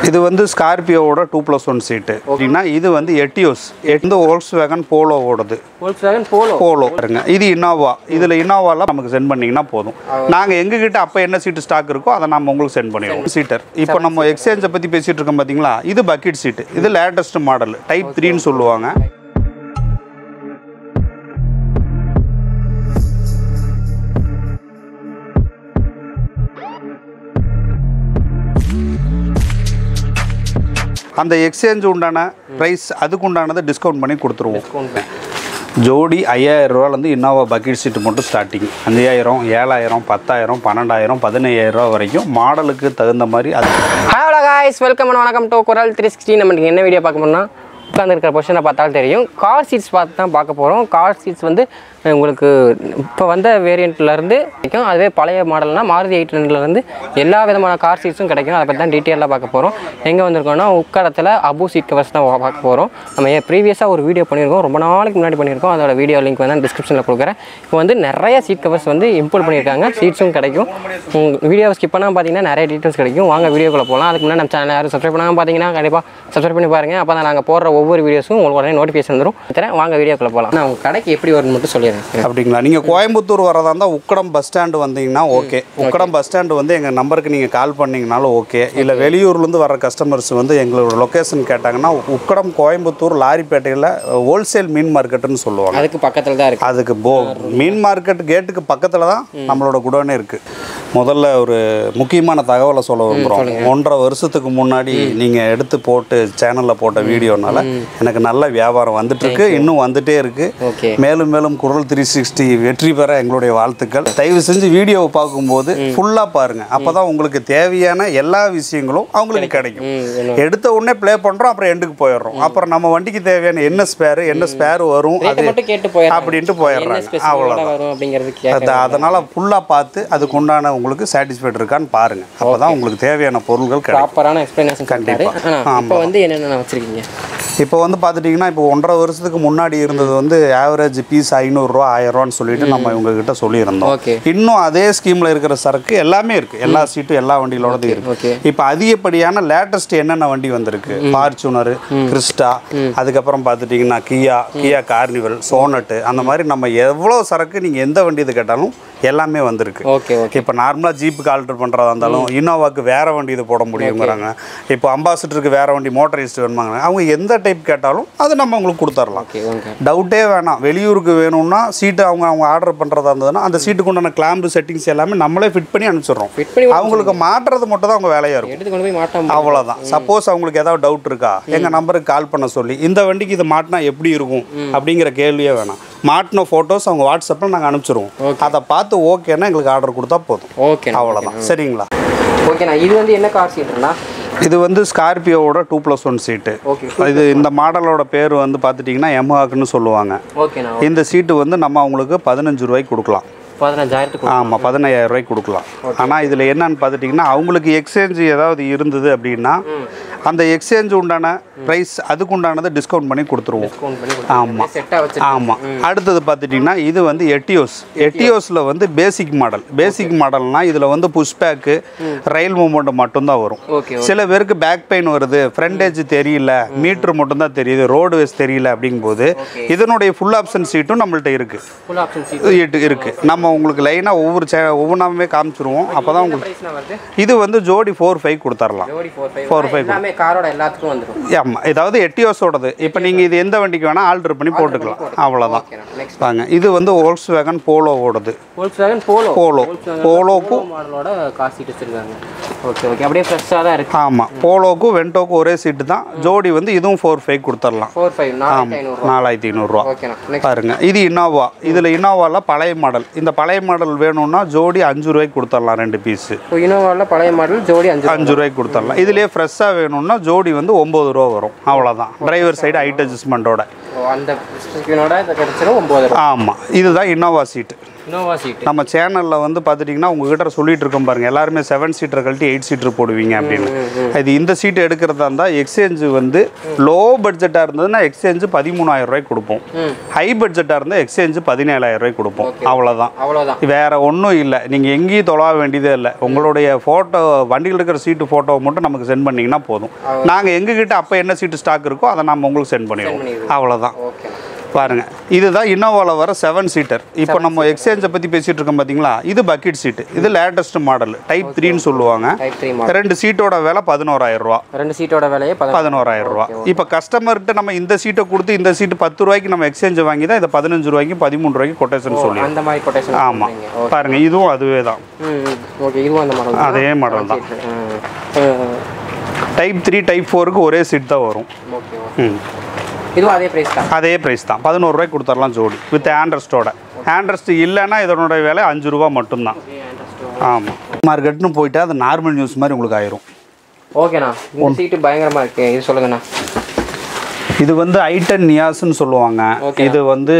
இது வந்து ஸ்கார்பியோவோட டூ ப்ளஸ் ஒன் சீட்டு அப்படின்னா இது வந்து எட்டியோஸ் இந்த ஓல்ஸ் வேகன் போலோவோடது வோல்க்ஸ் வேகன் போலோ போலோ பாருங்க இது இனோவா இதில் இனோவாலாம் நமக்கு சென்ட் பண்ணிங்கன்னா போதும் நாங்கள் எங்ககிட்ட அப்போ என்ன சீட்டு ஸ்டாக் இருக்கோ அதை நம்ம உங்களுக்கு சென்ட் பண்ணிடுவோம் சீட்டர் இப்போ நம்ம எக்ஸ்சேஞ்சை பற்றி பேசிகிட்டு இருக்கோம் பார்த்தீங்களா இது பக்கெட் சீட்டு இது லேட்டஸ்ட் மாடல் டைப் த்ரீன்னு சொல்லுவாங்க அந்த எக்ஸ்சேஞ்ச் உண்டான ப்ரைஸ் அதுக்கு உண்டானதை டிஸ்கவுண்ட் பண்ணி கொடுத்துருவோம் ஜோடி ஐயாயிரம் ரூபாலேருந்து இன்னோவா பக்கெட் சீட்டு மட்டும் ஸ்டார்டிங் அஞ்சாயிரம் ஏழாயிரம் பத்தாயிரம் பன்னெண்டாயிரம் பதினையாயிரம் ரூபா வரைக்கும் மாடலுக்கு தகுந்த மாதிரி அது ஹலோ காய்ஸ் வெல்கம் அண்ட் வணக்கம் டு குரல் த்ரீ சிக்ஸ்டி நம்ம இன்னைக்கு என்ன வீடியோ பார்க்க போறோம்னா உட்காந்துருக்கிற பொசிஷனை பார்த்தாலும் தெரியும் கார் சீட்ஸ் பார்த்து தான் பார்க்க போகிறோம் கார் சீட்ஸ் வந்து அஹ், உங்களுக்கு இப்போ வந்த வேரியண்ட்லேருந்து கிடைக்கும் அதுவே பழைய மாடல்னா மாருதி எயிட் இருந்து எல்லா விதமான கார் சீட்ஸும் கிடைக்கும் அதை பற்றி தான் டீட்டெயிலாக பார்க்க போகிறோம் எங்கே வந்திருக்கோம்னா உக்கடத்தில் அபு சீட் கவர்ஸ் தான் பார்க்க போகிறோம் நம்ம ப்ரீவியஸாக ஒரு வீடியோ பண்ணியிருக்கோம் ரொம்ப நாளைக்கு முன்னாடி பண்ணியிருக்கோம் அதோட வீடியோ லிங்க் வந்து டிஸ்கிரிப்ஷனில் கொடுக்குறேன் இப்போ வந்து நிறைய சீட் கவர்ஸ் வந்து இம்போர்ட் பண்ணியிருக்காங்க சீட்ஸும் கிடைக்கும் வீடியோ ஸ்கிப் பண்ணால் பார்த்தீங்கன்னா நிறைய டீட்டெயில்ஸ் கிடைக்கும் வாங்க வீடியோக்குள்ளே போகலாம் அதுக்கு முன்னாடி நம்ம சேனல் யாரும் சப்ஸ்கிரைப் பண்ணாமல் பார்த்தீங்கன்னா கண்டிப்பாக சப்ஸ்கிரைப் பண்ணி பாருங்கள் அப்போ தான் நாங்கள் போடுற ஒவ்வொரு வீடியோஸும் உங்களுக்கு உடனே நோட்டிஃபிகேஷன் வந்துடும் தரேன் வாங்க வீடியோக்குள்ளே போகலாம் நான் உங்கள் கடைக்கு எப்படி வரும்னு மட்டும் சொல்லிடுறேன் அப்படிங்களா நீங்கள் கோயம்புத்தூர் வரதா இருந்தால் உக்கடம் பஸ் ஸ்டாண்டு வந்தீங்கன்னா ஓகே உக்கடம் பஸ் ஸ்டாண்டு வந்து எங்கள் நம்பருக்கு நீங்கள் கால் பண்ணீங்கனாலும் ஓகே இல்லை வெளியூர்லேருந்து வர கஸ்டமர்ஸ் வந்து எங்களோட லொக்கேஷன் கேட்டாங்கன்னா உக்கடம் கோயம்புத்தூர் லாரிப்பேட்டையில் ஹோல்சேல் மீன் மார்க்கெட்டுன்னு சொல்லுவாங்க அதுக்கு பக்கத்தில் தான் இருக்குது அதுக்கு போ மீன் மார்க்கெட் கேட்டுக்கு பக்கத்தில் தான் நம்மளோட குடோனே இருக்குது முதல்ல ஒரு முக்கியமான தகவலை சொல்ல விரும்புகிறோம் ஒன்றரை வருஷத்துக்கு முன்னாடி நீங்கள் எடுத்து போட்டு சேனலில் போட்ட வீடியோனால எனக்கு நல்ல வியாபாரம் வந்துட்டு இருக்கு இன்னும் வந்துட்டே இருக்கு ஓகே மேலும் மேலும் குரல் த்ரீ சிக்ஸ்டி வெற்றி பெற எங்களுடைய வாழ்த்துக்கள் தயவு செஞ்சு வீடியோவை பார்க்கும்போது ஃபுல்லாக பாருங்க அப்பதான் உங்களுக்கு தேவையான எல்லா விஷயங்களும் அவங்களுக்கு கிடைக்கும் எடுத்த உடனே ப்ளே பண்ணுறோம் அப்புறம் எண்டுக்கு போயிடுறோம் அப்புறம் நம்ம வண்டிக்கு தேவையான என்ன ஸ்பேர் என்ன ஸ்பேர் வரும் ரேட்டை அது மட்டும் கேட்டு போயிடுறேன் அப்படின்ட்டு என்ன போயிடுறாங்க ஸ்பெசிஃபிக்காக அவ்வளோதான் வரும் அப்படிங்கிறது அது கேட்க அதனால் ஃபுல்லாக பார்த்து அதுக்கு உண்டான உங்களுக்கு சாட்டிஸ்ஃபைட் இருக்கான்னு பாருங்க அப்போ தான் உங்களுக்கு தேவையான பொருட்கள் கிடைக்கும் ப்ராப்பரான எக்ஸ்பிளனேஷன் சொல்லிட்டாரு கண்டிப்பா. ஆனால் இப்போ வந்து என்னென்ன வச்சுருக்கீங்க இப்போ வந்து பார்த்துட்டிங்கன்னா இப்போ ஒன்றரை வருஷத்துக்கு முன்னாடி இருந்தது வந்து ஆவரேஜ் பீஸ் ஐநூறுரூவா ஆயிரரூவான்னு சொல்லிட்டு நம்ம இவங்ககிட்ட சொல்லியிருந்தோம் ஓகே இன்னும் அதே ஸ்கீமில் இருக்கிற சரக்கு எல்லாமே இருக்குது எல்லா சீட்டும் எல்லா வண்டிகளோடதும் இருக்குது ஓகே இப்போ அதிகப்படியான லேட்டஸ்ட் என்னென்ன வண்டி வந்திருக்கு ஃபார்ச்சுனர் கிறிஸ்டா அதுக்கப்புறம் பார்த்துட்டிங்கன்னா கியா கியா கார்னிவல் சோனட்டு அந்த மாதிரி நம்ம எவ்வளோ சரக்கு நீங்கள் எந்த வண்டி இது கேட்டாலும் எல்லாமே வந்திருக்கு ஓகே ஓகே இப்போ நார்மலாக ஜீப்புக்கு ஆல்டர் பண்ணுறதா இருந்தாலும் இனோவாக்கு வேற வண்டி இது போட முடியுங்கிறாங்க இப்போ அம்பாசிடருக்கு வேற வண்டி மோட்டரிஸ்ட் வேணுமாங்க அவங்க எந்த டைப் கேட்டாலும் அது நம்ம உங்களுக்கு கொடுத்துர்லாம் ஓகே ஓகே டவுட்டே வேணாம் வெளியூருக்கு வேணும்னா சீட்டு அவங்க அவங்க ஆர்டர் பண்ணுறதா இருந்ததுன்னா அந்த சீட்டுக்கு உண்டான கிளாம்பு செட்டிங்ஸ் எல்லாமே நம்மளே ஃபிட் பண்ணி அனுப்பிச்சிடுறோம் ஃபிட் பண்ணி அவங்களுக்கு மாட்டுறது மட்டும் தான் அவங்க வேலையாக இருக்கும் எடுத்து கொண்டு போய் மாட்டாம அவ்வளோதான் சப்போஸ் அவங்களுக்கு ஏதாவது டவுட் இருக்கா எங்கள் நம்பருக்கு கால் பண்ண சொல்லி இந்த வண்டிக்கு இது மாட்டினா எப்படி இருக்கும் அப்படிங்கிற கேள்வியே வேணாம் மாட்டின ஃபோட்டோஸ் அவங்க வாட்ஸ்அப்பில் நாங்கள் அனுப்பிச்சிருவோம் அதை பார்த்து ஓகேன்னா எங்களுக்கு ஆர்டர் கொடுத்தா போதும் ஓகே அவ்வளோதான் சரிங்களா ஓகேண்ணா இது வந்து என்ன கார் சீட்டுண்ணா இது வந்து ஸ்கார்பியோவோட two plus one seat okay இது இந்த மாடலோட பேர் வந்து பார்த்துட்டிங்கன்னா எம்ஹாக்குன்னு சொல்லுவாங்க ஓகேண்ணா இந்த சீட்டு வந்து நம்ம அவங்களுக்கு பதினஞ்சு ரூபாய்க்கு கொடுக்கலாம் பதினஞ்சாயிரத்துக்கு ஆமாம் பதினையாயிரம் ரூபாய்க்கு கொடுக்கலாம் ஆனால் இதில் என்னன்னு பார்த்துட்டிங்கன்னா அவங்களுக்கு எக்ஸ்சேஞ்ச் ஏதாவது இருந்தது அப்படின்னா அந்த எக்ஸ்சேஞ்ச் உண்டான ப்ரைஸ் அதுக்கு உண்டானதை டிஸ்கவுண்ட் பண்ணி கொடுத்துருவோம் ஃபோன் பண்ணி ஆமாம் செட்டாக வச்சு ஆமாம் அடுத்தது பார்த்துட்டிங்கன்னா இது வந்து எட்டியோஸ் எட்டியோஸில் வந்து பேசிக் மாடல் பேசிக் மாடல்னா இதில் வந்து புஷ் பேக்கு ரயில் மூமெண்ட் மட்டும்தான் வரும் ஓகே சில பேருக்கு பேக் பெயின் வருது ஃப்ரண்டேஜ் தெரியல மீட்ரு மட்டும்தான் தெரியுது ரோடு வேஸ் தெரியல அப்படிங்கும்போது இதனுடைய ஃபுல் ஆப்ஷன் சீட்டும் நம்மள்ட்ட இருக்குது ஃபுல் ஆப்ஷன் சீட் இட்டு இருக்கு நம்ம உங்களுக்கு லைனாக ஒவ்வொரு சே ஒவ்வொன்றாமே காமிச்சிருவோம் அப்போ தான் உங்களுக்கு ப்ரைஸ்னா வருது இது வந்து ஜோடி ஃபோர் ஃபைவ் கொடுத்துர்லாம் ஜோடி ஃபோர் ஃபைவ் Four five எல்லாமே காரோட எல்லாத்துக்கும் வந்துடும் ஆமாம் ஏதாவது எட்டியோஸோடது இப்போ நீங்கள் இது எந்த வண்டிக்கு வேணால் ஆல்டர் பண்ணி போட்டுக்கலாம் அவ்வளோதான் ஓகேண்ணா நெக்ஸ்ட் வாங்க இது வந்து ஓல்ஸ் வேகன் போலோவோடது வோல்க்ஸ் வேகன் போலோ போலோ போலோக்கும் மாடலோட கார் சீட் வச்சிருக்காங்க ஓகே ஓகே அப்படியே ஃப்ரெஷ்ஷாக தான் இருக்கு ஆமாம் போலோக்கும் வென்டோக்கும் ஒரே சீட்டு தான் ஜோடி வந்து இதுவும் ஃபோர் ஃபைவ் கொடுத்துடலாம் ஃபோர் ஃபைவ் நாலாயிரத்தி ஐநூறுரூவா நாலாயிரத்தி ஐநூறுரூவா ஓகேண்ணா நெக்ஸ்ட் பாருங்க இது இனோவா இதில் இனோவாவில் பழைய மாடல் இந்த பழைய மாடல் வேணும்னா ஜோடி அஞ்சு ரூபாய்க்கு கொடுத்துடலாம் ரெண்டு பீஸு இப்போ இனோவாவில் பழைய மாடல் ஜோடி அஞ்சு அஞ்சு ரூபாய்க்கு கொடுத்துடலாம் இதுலேயே ஃப்ரெஷ்ஷாக வேணும்னா ஜோடி வந்து ஒம்பது ரூபா வரும் அவ்வளோதான் டிரைவர் சைடு ஹைட் அட்ஜஸ்ட்மெண்ட்டோட ஓ அந்த ஸ்கிரீனோட இதை கிடச்சிரும் ஒம்பது ரூபா ஆமாம் இதுதான் இன்னோவா சீட்டு இனோவா சீட்டு நம்ம சேனலில் வந்து பார்த்துட்டிங்கன்னா உங்ககிட்ட சொல்லிட்டு இருக்கோம் பாருங்க எல்லாருமே செவன் சீட்டர் கழட்டி எயிட் சீட்டர் போடுவீங்க அப்படின்னு இது இந்த சீட் எடுக்கிறதா இருந்தால் எக்ஸ்சேஞ்சு வந்து லோ பட்ஜெட்டாக இருந்ததுன்னா எக்ஸ்சேஞ்சு பதிமூணாயிரம் ரூபாய்க்கு கொடுப்போம் ம். ஹை பட்ஜெட்டாக இருந்தால் எக்ஸ்சேஞ்சு பதினேழாயிரம் ரூபாய்க்கு கொடுப்போம் அவ்வளோதான் அவ்வளோதான் வேற ஒன்றும் இல்லை நீங்கள் எங்கேயும் தொலைவ வேண்டியதே இல்லை உங்களுடைய ஃபோட்டோ வண்டியில் இருக்கிற சீட்டு ஃபோட்டோவை மட்டும் நமக்கு சென்ட் பண்ணிங்கன்னா போதும் நாங்கள் எங்ககிட்ட அப்போ என்ன சீட்டு ஸ்டாக் இருக்கோ அதை நம்ம உங்களுக்கு சென்ட் பண்ணிடுவோம் பண்ணிடுவோம். அவ்வளோதான் ஓகே பாருங்க இதுதான் இன்னோவாவில் வர செவன் சீட்டர் இப்போ நம்ம எக்ஸ்சேஞ்சை பற்றி பேசிட்டு இருக்கோம் பார்த்தீங்களா இது பக்கெட் சீட்டு இது லேட்டஸ்ட் மாடல் டைப் த்ரீன்னு சொல்லுவாங்க டைப் த்ரீ மாடல் ரெண்டு சீட்டோட விலை பதினோராயிரம் ரூபா ரெண்டு சீட்டோட விலையே பதினொன்று பதினோராயிரம் ரூபா இப்போ கஸ்டமர்கிட்ட நம்ம இந்த சீட்டை கொடுத்து இந்த சீட்டு பத்து ரூபாய்க்கு நம்ம எக்ஸ்சேஞ்ச் வாங்கி தான் இதை பதினஞ்சு ரூபாய்க்கு பதிமூணு ரூபாய்க்கு கொட்டேஷன் சொல்லி அந்த மாதிரி கொட்டேஷன் ஆமாம் பாருங்க இதுவும் அதுவே தான் ம் ம். ஓகே இதுவும் அந்த மாடல் அதே மாடல் தான் ம் டைப் த்ரீ டைப் ஃபோருக்கு ஒரே சீட் தான் வரும் ஓகே ஓகே ம் இதுவும் அதே ப்ரைஸ் தான் அதே ப்ரைஸ் தான் பதினோரு ரூபாய்க்கு கொடுத்துடலாம் ஜோடி வித் ஹேண்ட்ரஸ்டோட ஹேண்ட்ரஸ்ட் இல்லைன்னா இதனுடைய விலை அஞ்சு ரூபா மட்டும்தான் ஆமாம் மார்க்கெட்னு போயிட்டா அது நார்மல் நியூஸ் மாதிரி உங்களுக்கு ஆயிரும் ஓகேண்ணா இந்த சீட்டு பயங்கரமாக இருக்கு இது சொல்லுங்கண்ணா இது வந்து ஐட்டன் நியாஸ்ன்னு சொல்லுவாங்க Okay. இது வந்து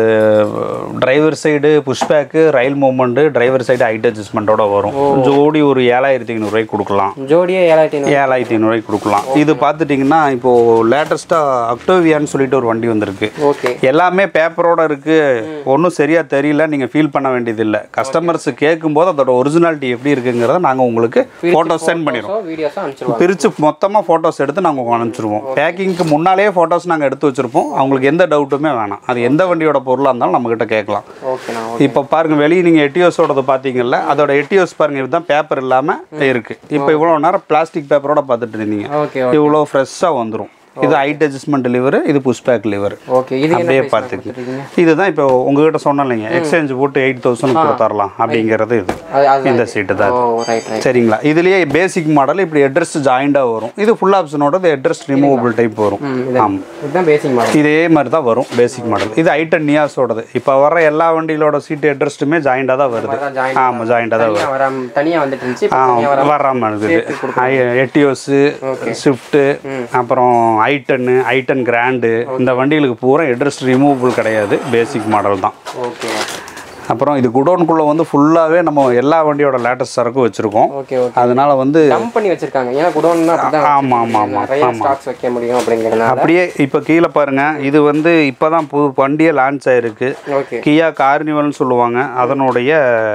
driver side pushback rail movement driver side height அட்ஜஸ்ட்மெண்ட்டோட வரும் ஜோடி ஒரு ஏழாயிரத்தி ஐநூறுரூவாய்க்கு கொடுக்கலாம் ஜோடியே ஏழாயிரத்தி ஐநூறு ஏழாயிரத்தி ஐநூறுரூவாய்க்கு கொடுக்கலாம் இது பார்த்துட்டிங்கன்னா இப்போது லேட்டஸ்ட்டாக அக்டோவியான்னு சொல்லிட்டு ஒரு வண்டி வந்திருக்கு ஓகே எல்லாமே பேப்பரோட இருக்கு ஒன்றும் சரியா தெரியல நீங்க ஃபீல் பண்ண வேண்டியதில்லை கஸ்டமர்ஸ் கேட்கும்போது அதோட ஒரிஜினாலிட்டி எப்படி இருக்குங்கிறத நாங்க உங்களுக்கு ஃபோட்டோஸ் சென்ட் பண்ணிடுவோம் வீடியோஸும் அனுப்பிச்சிருவாங்க பிரிச்சு மொத்தமாக ஃபோட்டோஸ் எடுத்து நாங்கள் உங்களுக்கு அனுப்பிச்சிருவோம் பேக்கிங்க்கு முன்னாலேயே ஃபோட்டோஸ் நாங்கள் எடுத்து வச்சிருப்போம் அவங்களுக்கு எந்த டவுட்டுமே வேணாம் அது எந்த வண்டியோட பொருளாக இருந்தாலும் நம்மக்கிட்ட கேட்கலாம் ஓகேண்ணா இப்போ பாருங்க வெளியே நீங்கள் எட்டியோஸோடது பார்த்தீங்கல்ல அதோட எட்டியோஸ் பாருங்க இதுதான் பேப்பர் இல்லாமல் இருக்கு இப்போ இவ்வளோ நேரம் பிளாஸ்டிக் பேப்பரோட பார்த்துட்டு இருந்தீங்க ஓகே இவ்வளோ ஃப்ரெஷ்ஷாக வந்துடும் இது ஹைட் அட்ஜஸ்ட்மெண்ட் லிவர் இது புஷ்பேக் லிவர் ஓகே இது என்ன அப்படியே price பார்த்துக்கு கொடுத்துருக்கீங்க? இதுதான் இப்போ உங்ககிட்ட சொன்னேன் இல்லைங்க எக்ஸ்சேஞ்ச் போட்டு எயிட் தௌசண்ட் கொடுத்துடலாம் அப்படிங்கிறது இது அது அது இந்த சீட்டு தான் ஓ இது. ரைட் ரைட் சரிங்களா இதுலயே பேசிக் மாடல் இப்படி ஹெட்ரஸ்ட் ஜாயிண்டாக வரும் இது ஃபுல் ஆப்ஷனோட ஹெட்ரஸ்ட் ரிமூவபிள் டைப் வரும் ம் இது ஆமாம் இதுதான் பேசிக் மாடல் இதே மாதிரி தான் வரும் பேசிக் மாடல் இது ஐட்டன் நியாஸோடது இப்போ வர எல்லா வண்டிகளோட சீட்டு ஹெட்ரஸ்ட்டுமே ஜாயிண்டாக தான் வருது அதான் joint ஆமாம் ஜாயிண்டாக தான் தனியாக வர தனியாக வந்துட்டு இருந்துச்சு இப்போ ஆ, தனியாக வர வராம இருக்குது எட்டியோஸு ஸ்விஃப்ட்டு அப்புறம் ஐட்டன்னு ஐட்டன் கிராண்டு இந்த வண்டிகளுக்கு பூரா ஹெட்ரஸ்ட் ரிமூவபிள் கிடையாது பேசிக் மாடல் தான் ஓகே அப்புறம் இது குடோனுக்குள்ளே வந்து ஃபுல்லாகவே நம்ம எல்லா வண்டியோட லேட்டஸ்ட் சரக்கும் வச்சுருக்கோம் ஓகே ஓகே அதனால வந்து டம்ப் பண்ணி வச்சிருக்காங்க ஏன்னா குடோன்னா அப்படிதான் ஆமா, ஆமா, ஆமா, நிறைய ஸ்டாக்ஸ் வைக்க முடியும் அப்படிங்கிறதுனால அப்படியே இப்போ கீழே பாருங்க இது வந்து இப்போ தான் புது வண்டியே லான்ச் ஆயிருக்கு ஓகே கியா கார்னிவல்னு சொல்லுவாங்க அதனுடைய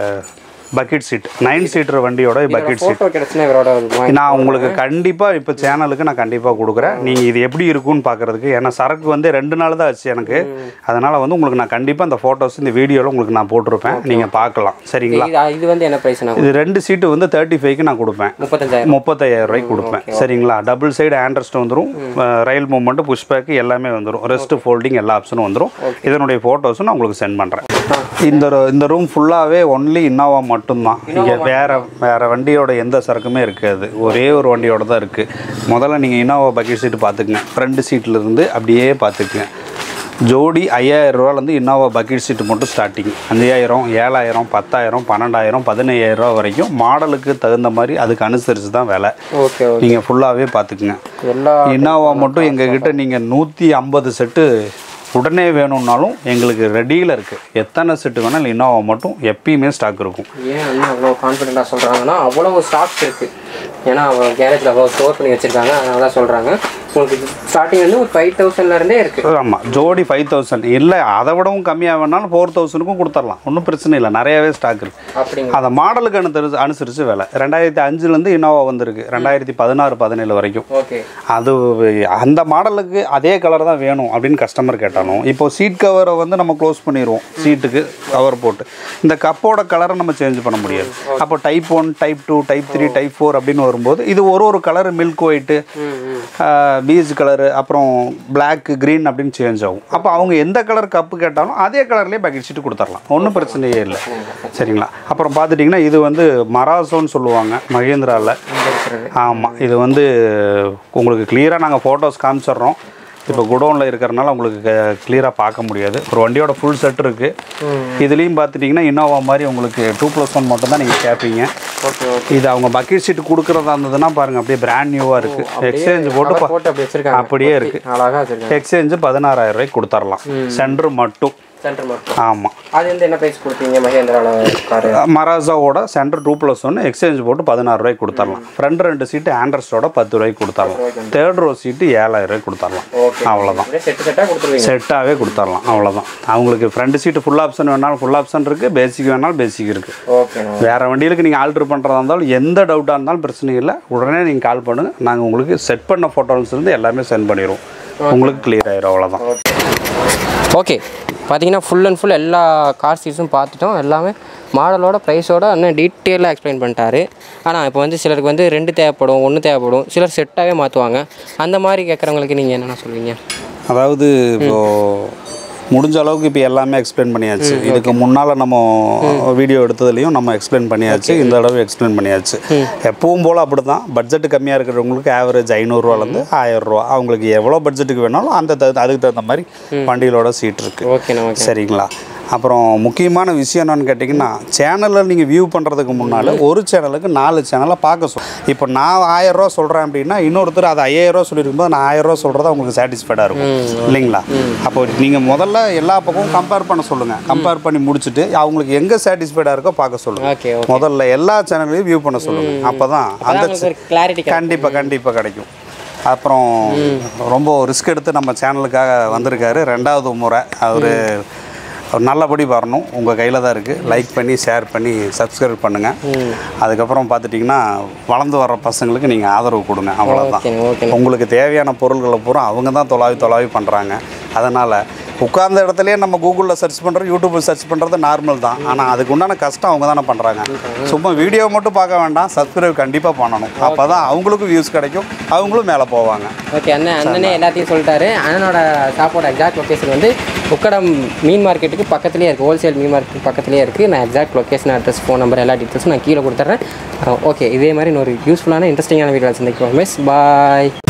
பக்கெட் சீட் நைன் சீட்டர் வண்டியோட பக்கெட் சீட் ஃபோட்டோ கிடச்சுன்னா இவரோட வாங்கி நான் உங்களுக்கு கண்டிப்பாக இப்போ சேனலுக்கு நான் கண்டிப்பாக கொடுக்குறேன் நீங்கள் இது எப்படி இருக்குன்னு பார்க்குறதுக்கு ஏன்னா சரக்கு வந்து ரெண்டு நாள் தான் ஆச்சு எனக்கு அதனால் வந்து உங்களுக்கு நான் கண்டிப்பாக இந்த ஃபோட்டோஸ் இந்த வீடியோவில் உங்களுக்கு நான் போட்டிருப்பேன் நீங்கள் பார்க்கலாம் சரிங்களா இது இது வந்து என்ன ப்ரைஸ்ண்ணா இது ரெண்டு சீட்டு வந்து தேர்ட்டி ஃபைவ்க்கு நான் கொடுப்பேன் முப்பத்தஞ்சாயிரம் முப்பத்தையாயிரம் ரூபாய்க்கு கொடுப்பேன் சரிங்களா டபுள் சைடு ஹேண்ட்ரஸ்ட் வந்துடும் ரயில் மூவ்மெண்ட் புஷ் பேக் எல்லாமே வந்துடும் ரெஸ்ட் ஃபோல்டிங் எல்லா ஆப்ஷனும் வந்துடும் இதனுடைய ஃபோட்டோஸும் நான் உங்களுக்கு சென்ட் பண்ணுறேன் இந்த ro- இந்த ரூம் ஃபுல்லாகவே ஒன்லி இன்னோவா மட்டும்தான் இங்கே வேற வேற வண்டியோட எந்த சரக்குமே இருக்காது ஒரே ஒரு வண்டியோட தான் இருக்குது முதல்ல நீங்கள் இன்னோவா பக்கெட் சீட்டு பார்த்துக்குங்க ஃப்ரண்ட் சீட்லேருந்து அப்படியே பார்த்துக்குங்க ஜோடி ஐயாயிரம் ரூபாலேருந்து இன்னோவா பக்கெட் சீட்டு மட்டும் ஸ்டார்டிங் அஞ்சாயிரம் ஏழாயிரம் பத்தாயிரம் பன்னெண்டாயிரம் பதினையாயிரம் ரூபா வரைக்கும் மாடலுக்கு தகுந்த மாதிரி அதுக்கு அனுசரித்து தான் விலை ஓகே ஓகே நீங்கள் ஃபுல்லாகவே பார்த்துக்குங்க எல்லா இனோவா மட்டும் எங்ககிட்ட நீங்கள் நூற்றி ஐம்பது செட்டு உடனே வேணும்னாலும் எங்களுக்கு ரெடியில் இருக்குது எத்தனை செட்டு வேணாலும் இனோவா மட்டும் எப்பயுமே ஸ்டாக் இருக்கும் ஏன் அண்ணா அவ்வளோ கான்ஃபிடென்ட்டாக சொல்கிறாங்கன்னா அவ்வளோ ஸ்டாக்ஸ் இருக்குது ஏன்னா அவங்க கேரேஜில் அவ்வளோ ஸ்டோர் பண்ணி வச்சுருக்காங்க அதனால தான் சொல்கிறாங்க உங்களுக்கு ஸ்டார்டிங் வந்து ஒரு ஃபைவ் தௌசண்ட்லேருந்தே இருக்குது ஆமாம் ஜோடி ஃபைவ் தௌசண்ட் இல்லை அதை விடவும் கம்மியாக வேணாலும் ஃபோர் தௌசண்ட்க்கும் கொடுத்துடலாம் ஒன்றும் பிரச்சனை இல்லை நிறையவே ஸ்டாக் இருக்குது அப்படிங்க அந்த மாடலுக்கு அனுசரிச்சு அனுசரித்து விலை ரெண்டாயிரத்தி அஞ்சுலேருந்து இனோவா வந்திருக்கு ரெண்டாயிரத்தி பதினாறு பதினேழு வரைக்கும் ஓகே அது அந்த மாடலுக்கு அதே கலர் தான் வேணும் அப்படின்னு கஸ்டமர் கேட்டாலும் இப்போ சீட் கவரை வந்து நம்ம க்ளோஸ் பண்ணிடுவோம் சீட்டுக்கு கவர் போட்டு இந்த கப்போட கலரை நம்ம சேஞ்ச் பண்ண முடியாது அப்போ type one type two type three type four அப்படின்னு வரும்போது இது ஒரு ஒரு கலர் மில்க் ஒயிட்டு ம் ம் பீச் கலரு அப்புறம் பிளாக் க்ரீன் அப்படின்னு சேஞ்ச் ஆகும் அப்போ அவங்க எந்த கலர் கப்பு கேட்டாலும் அதே கலர்லேயே பக்கெட் சீட்டு கொடுத்துடலாம் ஒன்றும் பிரச்சனையே இல்லை சரிங்களா அப்புறம் பார்த்துட்டிங்கன்னா இது வந்து மராசோன்னு சொல்லுவாங்க மகேந்திராவில் இங்க இருக்கிறது ஆமாம் இது வந்து உங்களுக்கு கிளியராக நாங்கள் ஃபோட்டோஸ் காமிச்சிடுறோம் இப்போ குடோனில் இருக்கிறனால உங்களுக்கு கிளியராக பார்க்க முடியாது ஒரு வண்டியோட ஃபுல் செட் இருக்குது இதுலேயும் பார்த்துட்டிங்கன்னா இனோவா மாதிரி உங்களுக்கு டூ ப்ளஸ் ஒன் மட்டும் தான் நீங்கள் கேட்பீங்க ஓகே ஓகே இது அவங்க பக்கெட் சீட் கொடுக்குறதா இருந்ததுன்னா பாருங்கள் அப்படியே பிராண்ட் நியூவாக இருக்குது எக்ஸ்சேஞ்ச் போட்டு ப- போட்டு அப்படி வச்சிருக்காங்க அப்படியே இருக்குது அழகாக வச்சிருக்காங்க எக்ஸ்சேஞ்சு பதினாறாயிரம் ரூபாய்க்கு கொடுத்துர்லாம் சென்ட்ரு மட்டும் சென்டர் மட்டும் ஆமாம் அது வந்து என்ன ப்ரைஸ் கொடுத்தீங்க மகேந்திராவில் காரு மராசாவோட சென்டர் டூ ப்ளஸ் ஒன்று எக்ஸ்சேஞ்ச் போட்டு பதினாறு ரூபாய்க்கு கொடுத்துர்லாம் ஃப்ரண்ட் ரெண்டு சீட்டு ஆண்ட்ரஸோட பத்து ரூபாய்க்கு கொடுத்துர்லாம் தேர்ட் ரோ சீட்டு ஏழாயிரம் ரூபாய்க்கு கொடுத்துர்லாம் ஓகே அவ்வளோதான் அப்படியே செட்டு செட்டாக கொடுத்துருவீங்க செட்டாகவே கொடுத்துர்லாம் அவ்வளோதான் அவங்களுக்கு ஃப்ரண்ட் சீட்டு ஃபுல் ஆப்ஷன் வேணாலும் ஃபுல் ஆப்ஷன் இருக்குது பேசிக் வேணாலும் பேசிக் இருக்குது ஓகேண்ணா வேறு வண்டிகளுக்கு நீங்கள் ஆல்ட்ரு பண்ணுறதா இருந்தாலும் எந்த டவுட்டாக இருந்தாலும் பிரச்சனை இல்லை உடனே நீங்கள் கால் பண்ணுங்கள் நாங்கள் உங்களுக்கு செட் பண்ண photos இருந்து எல்லாமே சென்ட் பண்ணிடுவோம் உங்களுக்கு கிளியர் ஆயிரும் அவ்வளோதான் ஓகே பார்த்தீங்கன்னா ஃபுல் அண்ட் ஃபுல் எல்லா கார் சீட்ஸும் பார்த்துட்டோம் எல்லாமே மாடலோட ப்ரைஸோட இன்னும் டீட்டெயிலாக எக்ஸ்பிளைன் பண்ணிட்டாரு ஆனால் இப்போ வந்து சிலருக்கு வந்து ரெண்டு தேவைப்படும் ஒன்று தேவைப்படும் சிலர் செட்டாகவே மாற்றுவாங்க அந்த மாதிரி கேட்குறவங்களுக்கு நீங்கள் என்னென்ன சொல்வீங்க அதாவது இப்போ முடிஞ்ச அளவுக்கு இப்போ எல்லாமே எக்ஸ்பிளைன் பண்ணியாச்சு இதுக்கு முன்னால் நம்ம வீடியோ எடுத்ததுலையும் நம்ம எக்ஸ்பிளைன் பண்ணியாச்சு இந்த தடவை எக்ஸ்பிளைன் பண்ணியாச்சு எப்பவும் போல் அப்படி தான் பட்ஜெட் கம்மியாக இருக்கிறவங்களுக்கு ஆவரேஜ் ஐநூறுரூவாலேருந்து ஆயிரரூவா அவங்களுக்கு எவ்வளோ பட்ஜெட்டுக்கு வேணாலும் அந்த தகு- அதுக்கு தகுந்த மாதிரி வண்டிகளோட சீட் இருக்குது ஓகேண்ணா ஓகே சரிங்களா அப்புறம் முக்கியமான விஷயம் என்னன்னு கேட்டிங்கன்னா சேனலில் நீங்கள் வியூ பண்ணுறதுக்கு முன்னால் ஒரு சேனலுக்கு நாலு சேனலை பார்க்க சொல் இப்போ நான் ஆயிரம் ரூபா சொல்கிறேன் அப்படின்னா இன்னொருத்தர் அது ஐயாயிரம் ரூபா சொல்லியிருக்கும்போது நான் ஆயிரம் ரூபா சொல்கிறது அவங்களுக்கு சாட்டிஸ்ஃபைடாக இருக்கும் இல்லைங்களா அப்போ நீங்கள் முதல்ல எல்லா பக்கமும் கம்பேர் பண்ண சொல்லுங்கள் கம்பேர் பண்ணி முடிச்சுட்டு அவங்களுக்கு எங்கே சாட்டிஸ்ஃபைடாக இருக்கோ பார்க்க சொல்லுங்கள் ஓகே ஓகே முதல்ல எல்லா சேனல்லையும் வியூ பண்ண சொல்லுங்கள் அப்போ தான் அந்த உங்களுக்கு ஒரு கிளாரிட்டி கண்டிப்பாக கண்டிப்பாக கிடைக்கும் அப்புறம் ரொம்ப ரிஸ்க் எடுத்து நம்ம சேனலுக்காக வந்திருக்காரு ரெண்டாவது முறை அவர் நல்லபடி வரணும் உங்கள் கையில் தான் இருக்குது லைக் பண்ணி ஷேர் பண்ணி சப்ஸ்கிரைப் பண்ணுங்கள் அதுக்கப்புறம் பார்த்துட்டிங்கன்னா வளர்ந்து வர்ற பசங்களுக்கு நீங்கள் ஆதரவு கொடுங்க அவ்வளோதான் ஓகேண்ணா ஓகேண்ணா உங்களுக்கு தேவையான பொருள்களை பூரா அவங்க தான் தொலாவி தொலாவி பண்ணுறாங்க அதனால் உட்கார்ந்த இடத்துலயே நம்ம கூகுளில் சர்ச் பண்ணுறோம் யூடியூப்பில் சர்ச் பண்ணுறது நார்மல் தான் ஆனால் அதுக்கு உண்டான கஷ்டம் அவங்க தானே பண்ணுறாங்க சும்மா வீடியோ மட்டும் பார்க்க வேண்டாம் சப்ஸ்கிரைப் கண்டிப்பாக பண்ணணும் அப்போ தான் அவங்களுக்கும் வியூஸ் கிடைக்கும் அவங்களும் மேலே போவாங்க ஓகே அண்ணன் அண்ணனே எல்லாத்தையும் சொல்லிட்டாரு அண்ணனோட ஷாப்போட எக்ஸாக்ட் லொக்கேஷன் வந்து உக்கடம் மீன் மார்க்கெட்டுக்கு பக்கத்துலேயே இருக்குது ஹோல்சேல் மீன் மார்க்கெட் பக்கத்துலேயே இருக்குது நான் exact location address phone number எல்லா டீட்டெயில்ஸும் நான் கீழே கொடுத்துட்றேன் ஓகே இதே மாதிரி இன்னொரு யூஸ்ஃபுல்லான இன்ட்ரெஸ்டிங்கான வீடியோ சந்திக்கிறோம் மிஸ் பாய்